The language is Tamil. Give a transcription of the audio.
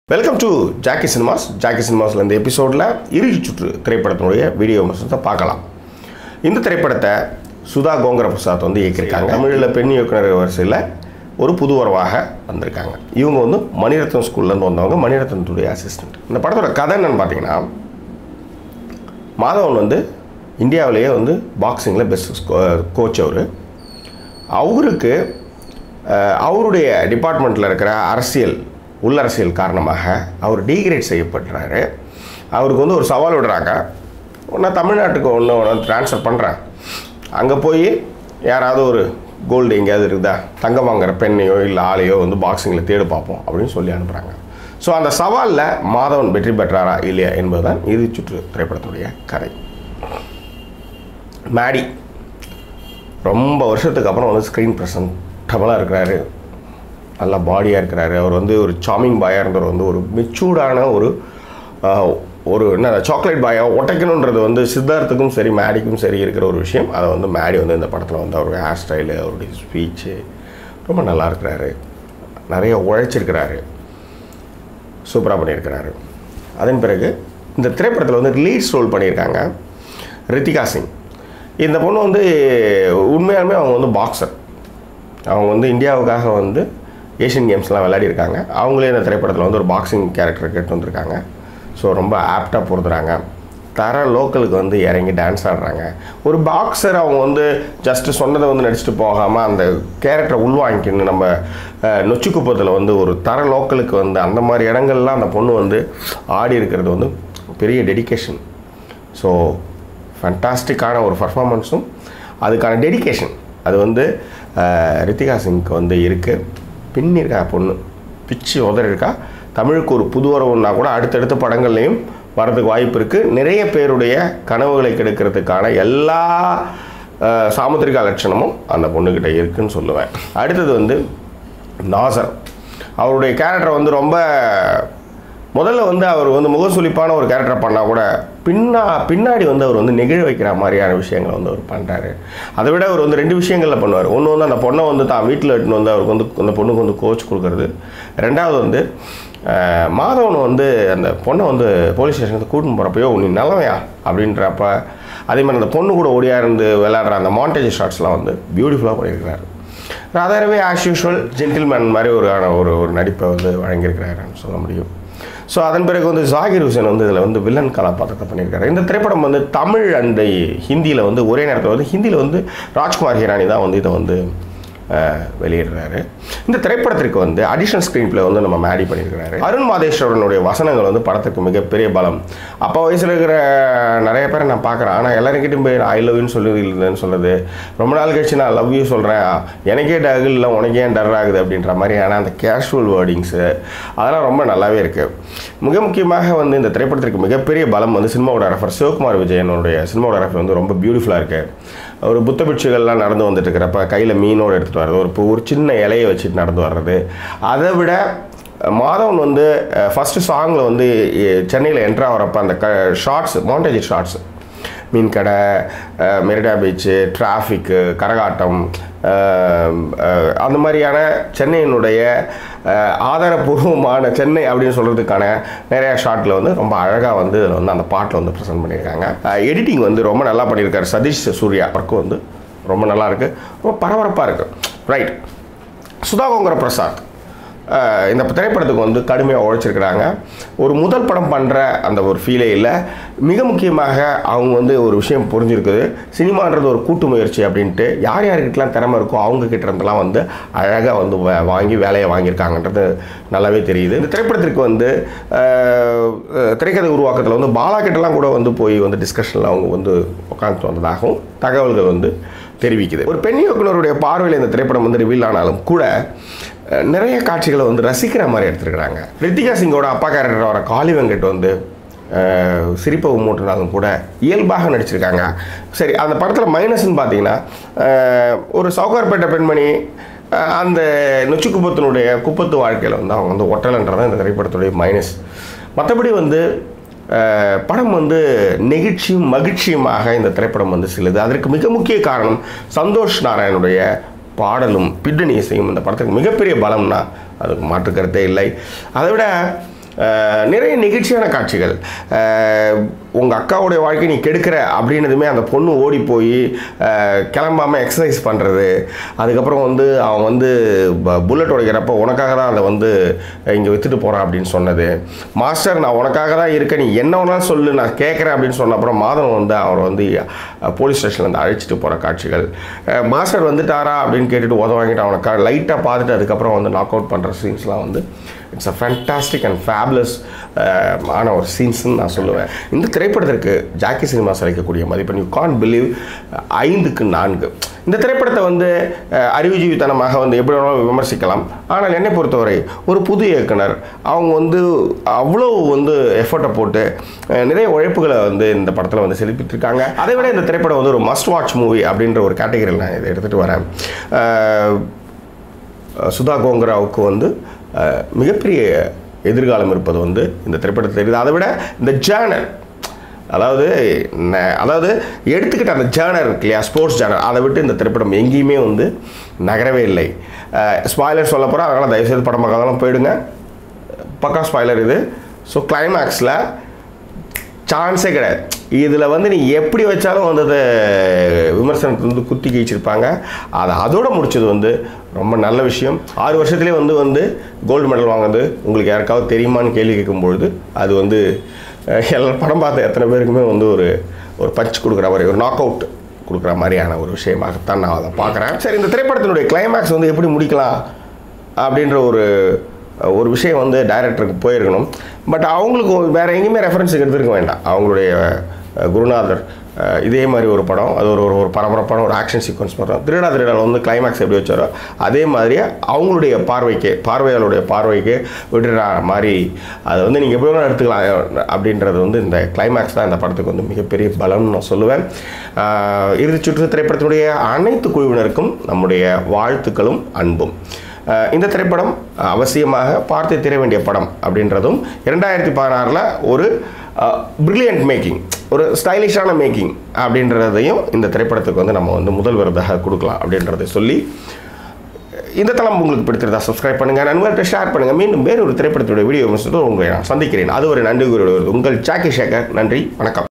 welcome to Jackie cinemas Jackie சினிமாஸில் இந்த எபிசோடில் இறுதி சுற்று திரைப்படத்தினுடைய வீடியோ விமர்சனத்தை பார்க்கலாம் இந்த திரைப்படத்தை சுதா கோங்கர பிரசாத் வந்து இயக்கியிருக்காங்க தமிழில் பெண் இயக்குனர் வரிசையில் ஒரு புது உறவாக வந்திருக்காங்க இவங்க வந்து மணிரத்னம் ஸ்கூல்லேருந்து வந்தவங்க மணிரத்னத்துடைய அசிஸ்டன்ட் இந்த படத்தோட கதை என்னன்னு பார்த்தீங்கன்னா மாதவன் வந்து இந்தியாவிலேயே வந்து பாக்ஸிங்கில் பெஸ்ட் கோச் அவர் அவருக்கு அஹ், அவருடைய டிபார்ட்மெண்ட்டில் இருக்கிற அரசியல் உள்ளரசியல் காரணமாக அவர் டீக்ரேட் செய்யப்படுறாரு அவருக்கு வந்து ஒரு சவால் விடுறாங்க நான் தமிழ்நாட்டுக்கு ஒன்று ஒன்று ட்ரான்ஸ்ஃபர் பண்ணுறேன் அங்கே போய் யாராவது ஒரு கோல்டு எங்கேயாவது இருக்குதா தங்கம் வாங்குற பெண்ணையோ இல்லை ஆளையோ வந்து பாக்ஸிங்கில் தேடு பார்ப்போம் அப்படின்னு சொல்லி அனுப்புகிறாங்க ஸோ அந்த சவாலில் மாதவன் வெற்றி பெற்றாரா இல்லையா என்பதுதான் இறுதி சுற்று திரைப்படத்துடைய கதை மேடி ரொம்ப வருஷத்துக்கு அப்புறம் வந்து ஸ்க்ரீன் ப்ரெசன்டபுளாக இருக்கிறாரு நல்லா பாடியாக இருக்கிறாரு அவர் வந்து ஒரு சாமிங் பாயாக இருந்தவர் வந்து ஒரு மெச்சூர்டான ஒரு ஆஹ், ஒரு என்ன சாக்லேட் பாயா ஒட்டைக்கணுன்றது வந்து சித்தார்த்துக்கும் சரி மேடிக்கும் சரி இருக்கிற ஒரு விஷயம் அதை வந்து மேடி வந்து இந்த படத்தில் வந்து அவருடைய ஹேர் ஸ்டைலு அவருடைய ஸ்பீச்சு ரொம்ப நல்லா இருக்கிறாரு நிறைய உழைச்சிருக்கிறாரு சூப்பராக பண்ணியிருக்கிறாரு அதன் பிறகு இந்த திரைப்படத்தில் வந்து லீட்ஸ் ரோல் பண்ணியிருக்காங்க ரித்திகா சிங் இந்த பொண்ணு வந்து உண்மையாலுமே அவங்க வந்து பாக்ஸர் அவங்க வந்து இந்தியாவுக்காக வந்து ஏஷியன் கேம்ஸ்லாம் விளையாடிருக்காங்க அவங்களே இந்த திரைப்படத்தில் வந்து ஒரு பாக்ஸிங் கேரக்டர் கேட்டு வந்திருக்காங்க ஸோ ரொம்ப ஆப்டாக பொறுத்துறாங்க தர லோக்கலுக்கு வந்து இறங்கி டான்ஸ் ஆடுறாங்க ஒரு பாக்ஸர் அவங்க வந்து ஜஸ்ட்டு சொன்னதை வந்து நடிச்சுட்டு போகாமல் அந்த கேரக்டரை உள்வாங்கிக்கணும் நம்ம அஹ், நொச்சிக்குப்பத்தில் வந்து ஒரு தர லோக்கலுக்கு வந்து அந்த மாதிரி இடங்கள்லாம் அந்த பொண்ணு வந்து ஆடி இருக்கிறது வந்து பெரிய டெடிகேஷன் ஸோ ஃபண்டாஸ்டிக்கான ஒரு பர்ஃபார்மன்ஸும் அதுக்கான டெடிகேஷன் அது வந்து அஹ், ரித்திகா சிங்க்கு வந்து இருக்குது பின்னிருக்கா பொண்ணு பிச்சு உதறிருக்கா தமிழுக்கு ஒரு புது உறவுன்னா கூட அடுத்தடுத்த படங்கள்லையும் வரதுக்கு வாய்ப்பு இருக்குது நிறைய பேருடைய கனவுகளை கெடுக்கிறதுக்கான எல்லா அஹ், சாமுத்திரிகா லட்சணமும் அந்த பொண்ணுக்கிட்ட இருக்குன்னு சொல்லுவேன் அடுத்தது வந்து நாசர் அவருடைய கேரக்டர் வந்து ரொம்ப முதல்ல வந்து அவர் வந்து முகசுளிப்பான ஒரு கேரக்டர் பண்ணால் கூட பின்னா பின்னாடி வந்து அவர் வந்து நெகிழ வைக்கிற மாதிரியான விஷயங்களை வந்து அவர் பண்ணுறாரு அதை விட அவர் வந்து ரெண்டு விஷயங்களில் பண்ணுவார் ஒன்று வந்து அந்த பொண்ணை வந்து தான் வீட்டில் எடுத்துன்னு வந்து அவருக்கு வந்து அந்த பொண்ணுக்கு வந்து கோச் கொடுக்கறது ரெண்டாவது வந்து அஹ், மாதவன் வந்து அந்த பொண்ணை வந்து போலீஸ் ஸ்டேஷனுக்கு கூட்டின்னு போகிறப்பயோ நீ நல்லவையா அப்படின்றப்ப அதே மாதிரி அந்த பொண்ணு கூட ஓடியா இருந்து விளையாடுற அந்த மாண்டேஜ் ஷாட்ஸ்லாம் வந்து பியூட்டிஃபுல்லாக பண்ணியிருக்கிறாரு ராதாரவே ஆஸ் யூஷுவல் ஜென்டில்மேன் மாதிரி ஒரு ஆன ஒரு ஒரு நடிப்பை வந்து வழங்கியிருக்கிறாருன்னு சொல்ல முடியும் ஸோ அதன் பிறகு வந்து ஜாகிர் ஹுசேன் வந்து இதில் வந்து வில்லன் கதாபாத்திரத்தை பண்ணியிருக்காரு இந்த திரைப்படம் வந்து தமிழ் அண்ட் ஹிந்தியில் வந்து ஒரே நேரத்தில் வந்து ஹிந்தியில் வந்து ராஜ்குமார் ஹிரானி தான் வந்து இதை வந்து அஹ், வெளியிடுறாரு இந்த திரைப்படத்திற்கு வந்து அடிஷனல் ஸ்க்ரீன் பிளே வந்து நம்ம மேடி பண்ணியிருக்கிறாரு அருண் மாதேஸ்வரனுடைய வசனங்கள் வந்து படத்துக்கு மிகப்பெரிய பலம் அப்போ வயசில் இருக்கிற நிறைய பேரை நான் பார்க்குறேன் ஆனால் எல்லாருக்கிட்டையும் போய் ஐ லவ்யூன்னு சொல்லி இல்லைன்னு சொல்லுது ரொம்ப நாள் கழிச்சு நான் லவ் யூ சொல்கிறேன் எனக்கே டகு இல்லை உனக்கே ஏன் டர் ஆகுது அப்படின்ற மாதிரியான அந்த கேஷுவல் வேர்டிங்ஸு அதெல்லாம் ரொம்ப நல்லாவே இருக்குது மிக முக்கியமாக வந்து இந்த திரைப்படத்திற்கு மிகப்பெரிய பலம் வந்து சினிமாவோகிராஃபர் சிவகுமார் விஜயனுடைய சினிமாவோகிராஃபி வந்து ரொம்ப பியூட்டிஃபுல்லாக இருக்குது ஒரு புத்த பிட்சுகள்லாம் நடந்து வந்துட்டு இருக்கிறப்ப கையில் மீனோடு எடுத்துகிட்டு வர்றது ஒரு பூ- ஒரு சின்ன இலையை வச்சுட்டு நடந்து வர்றது அதை விட மாதவன் வந்து ஃபஸ்ட்டு சாங்கில் வந்து சென்னையில் என்ட்ரா வரப்போ அந்த க ஷார்ட்ஸ் மவுண்டேஜ் ஷார்ட்ஸ் மீன் கடை அஹ், மெரிடா பீச்சு டிராஃபிக்கு கரகாட்டம் அஹ், அஹ், அந்த மாதிரியான சென்னையினுடைய அஹ், ஆதாரபூர்வமான சென்னை அப்படின்னு சொல்கிறதுக்கான நிறையா ஷாட்டில் வந்து ரொம்ப அழகாக வந்து இதில் வந்து அந்த பாட்டில் வந்து ப்ரெசென்ட் பண்ணியிருக்காங்க எடிட்டிங் வந்து ரொம்ப நல்லா பண்ணியிருக்காரு சதீஷ் சூர்யா ஒர்க்கு வந்து ரொம்ப நல்லா இருக்குது ரொம்ப பரபரப்பாக இருக்குது ரைட் சுதா கோங்கர பிரசாத் அஹ், இந்த திரைப்படத்துக்கு வந்து கடுமையாக உழைச்சிருக்கிறாங்க ஒரு முதல் படம் பண்ணுற அந்த ஒரு ஃபீலே இல்லை மிக முக்கியமாக அவங்க வந்து ஒரு விஷயம் புரிஞ்சிருக்குது சினிமான்றது ஒரு கூட்டு முயற்சி அப்படின்ட்டு யார் யாருக்கிட்டலாம் திறமை இருக்கோ அவங்க கிட்ட இருந்தெல்லாம் வந்து அழகாக வந்து வா- வாங்கி வேலையை வாங்கியிருக்காங்கன்றது நல்லாவே தெரியுது இந்த திரைப்படத்திற்கு வந்து அஹ், அஹ், திரைக்கதை உருவாக்கத்தில் வந்து பாலா கிட்டலாம் கூட வந்து போய் வந்து டிஸ்கஷனில் அவங்க வந்து உட்காந்துட்டு வந்ததாகவும் தகவல்கள் வந்து தெரிவிக்குது ஒரு பெண் இயக்குனருடைய பார்வையில் இந்த திரைப்படம் வந்து ரிவீல் ஆனாலும் கூட அஹ், நிறைய காட்சிகளை வந்து ரசிக்கிற மாதிரி எடுத்துருக்குறாங்க ரித்திகா சிங்கோட அப்பா கேரக்டர் வர காளி வெங்கட் வந்து அஹ், சிரிப்பை மூட்டினாலும் கூட இயல்பாக நடிச்சிருக்காங்க சரி அந்த படத்தில் மைனஸ்ன்னு பார்த்தீங்கன்னா அஹ், ஒரு சவுகார்பேட்டை பெண்மணி அஹ், அந்த நொச்சி குப்பத்தினுடைய குப்பத்து வாழ்க்கையில் வந்து அவங்க வந்து ஒட்டலைன்றது இந்த திரைப்படத்துடைய மைனஸ் மற்றபடி வந்து அஹ், படம் வந்து நெகிழ்ச்சியும் மகிழ்ச்சியுமாக இந்த திரைப்படம் வந்து செல்லுது அதற்கு மிக முக்கிய காரணம் சந்தோஷ் நாராயணுடைய பாடலும் பின்னணி இசையும் இந்த படத்துக்கு மிகப்பெரிய பலம்னா அதுக்கு மாற்று கருத்தே இல்லை அதை விட அஹ், நிறைய நெகிழ்ச்சியான காட்சிகள் உங்கள் அக்காவுடைய வாழ்க்கை நீ கெடுக்கிற அப்படின்னதுமே அந்த பொண்ணு ஓடி போய் கிளம்பாமல் எக்ஸசைஸ் பண்ணுறது அதுக்கப்புறம் வந்து அவன் வந்து ப- புல்லட் உடைக்கிறப்ப உனக்காக தான் அதை வந்து இங்கே விற்றுட்டு போகிறான் அப்படின்னு சொன்னது மாஸ்டர் நான் உனக்காக தான் இருக்கேன் நீ என்ன வேணாலும் சொல்லு நான் கேட்குறேன் அப்படின்னு சொன்ன அப்புறம் மாதவன் வந்து அவர் வந்து போலீஸ் ஸ்டேஷன்லேருந்து அழைச்சிட்டு போகிற காட்சிகள் அஹ், மாஸ்டர் வந்துட்டாரா அப்படின்னு கேட்டுட்டு உத வாங்கிட்டு அவனை லைட்டாக பார்த்துட்டு அதுக்கப்புறம் வந்து நாக் அவுட் பண்ணுற சீன்ஸ்லாம் வந்து it's a fantastic and fabulous ஆன ஒரு சீன்ஸ்னு நான் சொல்லுவேன் இந்த திரைப்படத்திற்கு ஜாக்கி சினிமாஸ் அளிக்கக்கூடிய மதிப்பெண் யூ கான் பிலீவ் ஐந்துக்கு நான்கு இந்த திரைப்படத்தை வந்து அஹ், அறிவுஜீவித்தனமாக வந்து எப்படி வேணாலும் விமர்சிக்கலாம் ஆனால் என்னை பொறுத்தவரை ஒரு புது இயக்குனர் அவங்க வந்து அவ்வளோ வந்து எஃபர்ட்டை போட்டு அஹ், நிறைய உழைப்புகளை வந்து இந்த படத்தில் வந்து செலுத்திட்டு இருக்காங்க அதை விட இந்த திரைப்படம் வந்து ஒரு மஸ்ட் வாட்ச் மூவி அப்படின்ற ஒரு கேட்டகரியில் நான் இதை எடுத்துகிட்டு வரேன் அஹ், சுதா கோங்கராவுக்கு வந்து அஹ், மிகப்பெரிய எதிர்காலம் இருப்பது வந்து இந்த திரைப்படத்தில் தெரியுது அதை விட இந்த ஜேனர் அதாவது ந- அதாவது எடுத்துக்கிட்ட அந்த ஜேர்னர் இருக்கு இல்லையா ஸ்போர்ட்ஸ் ஜேர்னர் அதை விட்டு இந்த திரைப்படம் எங்கேயுமே வந்து நகரவே இல்லை ஸ்பாய்லர் சொல்ல போகிறோம் அதனால் தயவுசெய்து படம் பார்க்காதெல்லாம் போயிடுங்க பக்கா ஸ்பாய்லர் இது ஸோ கிளைமேக்ஸில் சான்ஸே கிடையாது இதில் வந்து நீ எப்படி வச்சாலும் வந்து அதை விமர்சனத்தை வந்து குத்தி கிழிச்சிருப்பாங்க அதை அதோட முடிச்சது வந்து ரொம்ப நல்ல விஷயம் ஆறு வருஷத்துலேயே வந்து வந்து கோல்டு மெடல் வாங்குறது உங்களுக்கு யாருக்காவது தெரியுமான்னு கேள்வி கேட்கும்பொழுது அது வந்து அஹ், எல்லா படம் பார்த்த எத்தனை பேருக்குமே வந்து ஒரு ஒரு பஞ்ச் கொடுக்குற மாதிரி ஒரு நாக் அவுட் கொடுக்குற மாதிரியான ஒரு விஷயமாகத்தான் நான் அதை பார்க்குறேன் சரி இந்த திரைப்படத்தினுடைய கிளைமேக்ஸ் வந்து எப்படி முடிக்கலாம் அப்படின்ற ஒரு ஒரு விஷயம் வந்து டைரக்டருக்கு போயிருக்கணும் பட் அவங்களுக்கு ஒரு- வேற எங்கேயுமே ரெஃபரன்ஸுக்கு எடுத்துருக்க வேண்டாம் அவங்களுடைய அஹ், குருநாதர் அஹ், இதே மாதிரி ஒரு படம் அது ஒரு ஒரு ஒரு பரபரப்பான ஒரு ஆக்ஷன் சீக்வன்ஸ் படம் திருடா திருடால் வந்து கிளைமேக்ஸ் எப்படி வச்சாரோ அதே மாதிரி அவங்களுடைய பார்வைக்கு பார்வையாளருடைய பார்வைக்கு விடுற மாதிரி அதை வந்து நீங்கள் எப்படி வேணாலும் எடுத்துக்கலாம் அப்படின்றது வந்து இந்த கிளைமேக்ஸ் தான் இந்த படத்துக்கு வந்து மிகப்பெரிய பலம்னு நான் சொல்லுவேன் அஹ், இறுதிச் சுற்று திரைப்படத்தினுடைய அனைத்து குழுவினருக்கும் நம்முடைய வாழ்த்துக்களும் அன்பும் அஹ் இந்த திரைப்படம் அவசியமாக பார்த்து தீர வேண்டிய படம் அப்படின்றதும் இரண்டாயிரத்தி பதினாறில் ஒரு பிரில்லியன்ட் மேக்கிங் ஒரு ஸ்டைலிஷான மேக்கிங் அப்படின்றதையும் இந்த திரைப்படத்துக்கு வந்து நம்ம வந்து முதல் விருதாக கொடுக்கலாம் அப்படின்றதை சொல்லி இந்த தளம் உங்களுக்கு பிடித்திருந்தா சப்ஸ்கிரைப் பண்ணுங்கள் நண்பர்கிட்ட ஷேர் பண்ணுங்கள் மீண்டும் வேறு ஒரு திரைப்படத்துடைய வீடியோ உங்களை நான் சந்திக்கிறேன் அது ஒரு நன்றி கூறுவது உங்கள் ஜாக்கி சேகர் நன்றி வணக்கம்